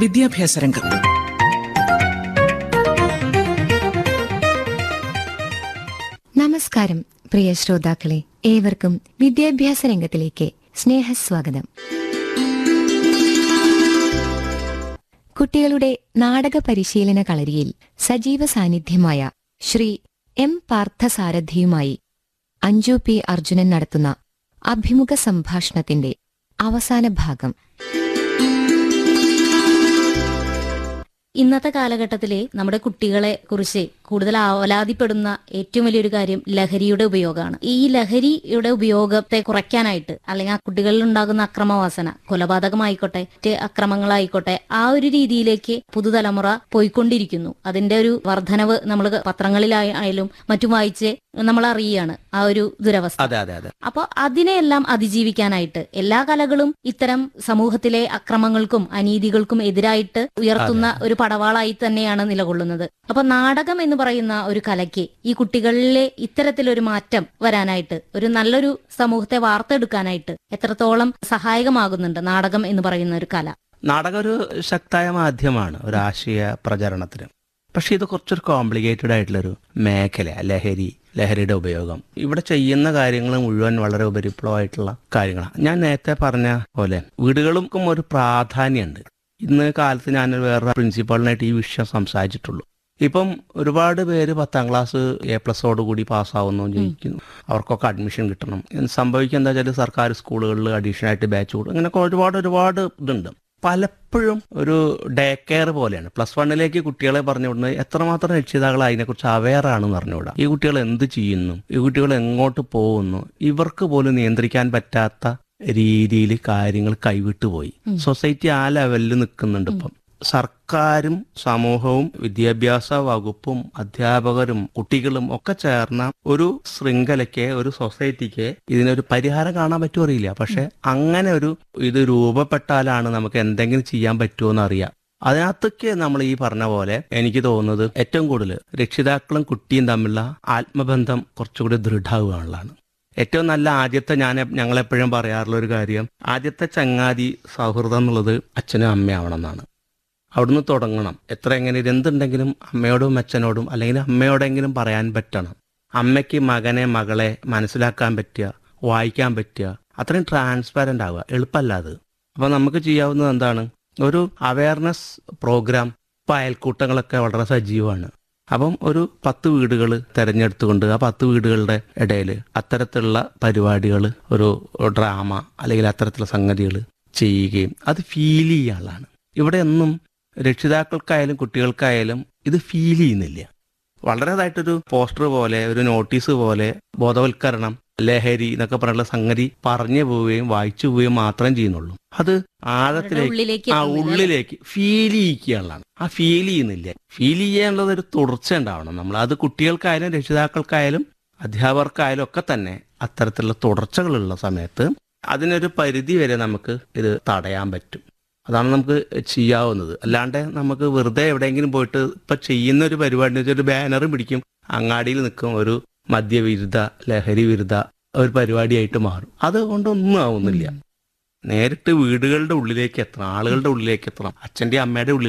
വിദ്യാഭ്യാസ രംഗം നമസ്കാരം പ്രിയ ശ്രോതാക്കളെ ഏവർക്കും വിദ്യാഭ്യാസ രംഗത്തിലേക്ക് സ്നേഹസ്വാഗതം കുട്ടികളുടെ നാടക പരിശീലന കളരിയിൽ സജീവ സാന്നിധ്യമായ ശ്രീ എം പാർത്ഥസാരഥിയുമായി അഞ്ജു പി അർജുനൻ നടത്തുന്ന അഭിമുഖ സംഭാഷണത്തിന്റെ അവസാന ഭാഗം ഇന്നത്തെ കാലഘട്ടത്തിലെ നമ്മുടെ കുട്ടികളെ കുറിച്ച് കൂടുതൽ ആവലാതിപ്പെടുന്ന ഏറ്റവും വലിയൊരു കാര്യം ലഹരിയുടെ ഉപയോഗമാണ് ഈ ലഹരിയുടെ ഉപയോഗത്തെ കുറയ്ക്കാനായിട്ട് അല്ലെങ്കിൽ ആ കുട്ടികളിൽ ഉണ്ടാകുന്ന അക്രമവാസന കൊലപാതകമായിക്കോട്ടെ മറ്റ് അക്രമങ്ങളായിക്കോട്ടെ ആ ഒരു രീതിയിലേക്ക് പുതുതലമുറ പോയിക്കൊണ്ടിരിക്കുന്നു അതിന്റെ ഒരു വർധനവ് നമ്മൾ പത്രങ്ങളിലായാലും മറ്റും വായിച്ച് നമ്മൾ അറിയുകയാണ് ആ ഒരു ദുരവസ്ഥ അതെ അതെ അതെ അപ്പോൾ അതിനെയെല്ലാം അതിജീവിക്കാനായിട്ട് എല്ലാ കലകളും ഇത്തരം സമൂഹത്തിലെ അക്രമങ്ങൾക്കും അനീതികൾക്കും എതിരായിട്ട് ഉയർത്തുന്ന ഒരു പടവാളായി തന്നെയാണ് നിലകൊള്ളുന്നത് അപ്പൊ നാടകം എന്ന് പറയുന്ന ഒരു കലയ്ക്ക് ഈ കുട്ടികളിലെ ഇത്തരത്തിലൊരു മാറ്റം വരാനായിട്ട് ഒരു നല്ലൊരു സമൂഹത്തെ വാർത്തെടുക്കാനായിട്ട് എത്രത്തോളം സഹായകമാകുന്നുണ്ട് നാടകം എന്ന് പറയുന്ന ഒരു കല നാടകം ഒരു ശക്തായ മാധ്യമമാണ് ഒരു ആശയ പ്രചരണത്തിന് പക്ഷെ ഇത് കുറച്ചൊരു കോംപ്ലിക്കേറ്റഡ് ആയിട്ടുള്ളൊരു മേഖല ലഹരി ലഹരിയുടെ ഉപയോഗം ഇവിടെ ചെയ്യുന്ന കാര്യങ്ങൾ മുഴുവൻ വളരെ ഉപരിപ്ലവമായിട്ടുള്ള കാര്യങ്ങളാണ് ഞാൻ നേരത്തെ പറഞ്ഞ പോലെ വീടുകൾക്കും ഒരു പ്രാധാന്യമുണ്ട് ഇന്ന് കാലത്ത് ഞാൻ വേറെ പ്രിൻസിപ്പാളിനായിട്ട് ഈ വിഷയം സംസാരിച്ചിട്ടുള്ളൂ ഇപ്പം ഒരുപാട് പേര് പത്താം ക്ലാസ് എ പ്ലസോട് കൂടി പാസ്സാവുന്നു ജയിക്കുന്നു അവർക്കൊക്കെ അഡ്മിഷൻ കിട്ടണം സംഭവിക്കുക എന്താ വെച്ചാൽ സർക്കാർ സ്കൂളുകളിൽ അഡീഷണൽ ആയിട്ട് ബാച്ച് കൂടും അങ്ങനെയൊക്കെ ഒരുപാട് ഒരുപാട് ഇതുണ്ട് പലപ്പോഴും ഒരു ഡേ കെയർ പോലെയാണ് പ്ലസ് വണ്ണിലേക്ക് കുട്ടികളെ പറഞ്ഞു വിടുന്നത് എത്രമാത്രം രക്ഷിതാക്കൾ അതിനെക്കുറിച്ച് അവെയർ ആണെന്ന് പറഞ്ഞുവിടാം ഈ കുട്ടികൾ എന്ത് ചെയ്യുന്നു ഈ കുട്ടികൾ എങ്ങോട്ട് പോകുന്നു ഇവർക്ക് പോലും നിയന്ത്രിക്കാൻ പറ്റാത്ത രീതിയിൽ കാര്യങ്ങൾ കൈവിട്ടു പോയി സൊസൈറ്റി ആ ലെവലിൽ നിൽക്കുന്നുണ്ട് ഇപ്പം സർക്കാരും സമൂഹവും വിദ്യാഭ്യാസ വകുപ്പും അധ്യാപകരും കുട്ടികളും ഒക്കെ ചേർന്ന ഒരു ശൃംഖലയ്ക്ക് ഒരു സൊസൈറ്റിക്ക് ഇതിനൊരു പരിഹാരം കാണാൻ പറ്റുമോ അറിയില്ല പക്ഷെ അങ്ങനെ ഒരു ഇത് രൂപപ്പെട്ടാലാണ് നമുക്ക് എന്തെങ്കിലും ചെയ്യാൻ പറ്റുമോ എന്ന് അറിയാം അതിനകത്തൊക്കെ നമ്മൾ ഈ പറഞ്ഞ പോലെ എനിക്ക് തോന്നുന്നത് ഏറ്റവും കൂടുതൽ രക്ഷിതാക്കളും കുട്ടിയും തമ്മിലുള്ള ആത്മബന്ധം കുറച്ചുകൂടി ദൃഢമാവുകയാണുള്ളതാണ് ഏറ്റവും നല്ല ആദ്യത്തെ ഞാൻ ഞങ്ങളെപ്പോഴും പറയാറുള്ള ഒരു കാര്യം ആദ്യത്തെ ചങ്ങാതി സൗഹൃദം എന്നുള്ളത് അച്ഛനും അമ്മയാവണം എന്നാണ് അവിടുന്ന് തുടങ്ങണം എത്ര എങ്ങനെ എന്തുണ്ടെങ്കിലും അമ്മയോടും അച്ഛനോടും അല്ലെങ്കിൽ അമ്മയോടെങ്കിലും പറയാൻ പറ്റണം അമ്മയ്ക്ക് മകനെ മകളെ മനസ്സിലാക്കാൻ പറ്റുക വായിക്കാൻ പറ്റുക അത്രയും ട്രാൻസ്പാരന്റ് ആവുക എളുപ്പമല്ല അത് അപ്പൊ നമുക്ക് ചെയ്യാവുന്നത് എന്താണ് ഒരു അവയർനെസ് പ്രോഗ്രാം ഇപ്പൊ അയൽക്കൂട്ടങ്ങളൊക്കെ വളരെ സജീവമാണ് അപ്പം ഒരു പത്ത് വീടുകൾ തിരഞ്ഞെടുത്തുകൊണ്ട് ആ പത്ത് വീടുകളുടെ ഇടയിൽ അത്തരത്തിലുള്ള പരിപാടികൾ ഒരു ഡ്രാമ അല്ലെങ്കിൽ അത്തരത്തിലുള്ള സംഗതികൾ ചെയ്യുകയും അത് ഫീൽ ചെയ്യാനുള്ളതാണ് ഇവിടെ ഒന്നും രക്ഷിതാക്കൾക്കായാലും കുട്ടികൾക്കായാലും ഇത് ഫീൽ ചെയ്യുന്നില്ല വളരെതായിട്ടൊരു പോസ്റ്റർ പോലെ ഒരു നോട്ടീസ് പോലെ ബോധവൽക്കരണം ലഹരി എന്നൊക്കെ പറഞ്ഞുള്ള സംഗതി പറഞ്ഞു പോവുകയും വായിച്ചു പോവുകയും മാത്രം ചെയ്യുന്നുള്ളൂ അത് ആഴത്തിലേക്ക് ഉള്ളിലേക്ക് ആ എത്തുന്നില്ല, അല്ലേ? ഉള്ളിലേക്ക് ഫീൽ ചെയ്യിക്കുകയുള്ളതാണ് ആ ഫീൽ ചെയ്യുന്നില്ല ഫീൽ ചെയ്യാനുള്ളത് ഒരു തുടർച്ച ഉണ്ടാവണം നമ്മൾ അത് കുട്ടികൾക്കായാലും രക്ഷിതാക്കൾക്കായാലും അധ്യാപകർക്കായാലും ഒക്കെ തന്നെ അത്തരത്തിലുള്ള തുടർച്ചകളുള്ള സമയത്ത് അതിനൊരു പരിധി വരെ നമുക്ക് ഇത് തടയാൻ പറ്റും അതാണ് നമുക്ക് ചെയ്യാവുന്നത് അല്ലാണ്ട് നമുക്ക് വെറുതെ എവിടെയെങ്കിലും പോയിട്ട് ഇപ്പൊ ചെയ്യുന്ന ഒരു പരിപാടി എന്ന് വെച്ചാൽ ഒരു ബാനറും പിടിക്കും അങ്ങാടിയിൽ നിൽക്കും ഒരു മദ്യവിരുദ്ധ ലഹരി വിരുദ്ധ ഒരു പരിപാടിയായിട്ട് മാറും അതുകൊണ്ടൊന്നും ആവുന്നില്ല നേരിട്ട് വീടുകളുടെ ഉള്ളിലേക്ക് എത്തണം ആളുകളുടെ ഉള്ളിലേക്ക് എത്തണം അച്ഛന്റെ അമ്മയുടെ ഉള്ളിൽ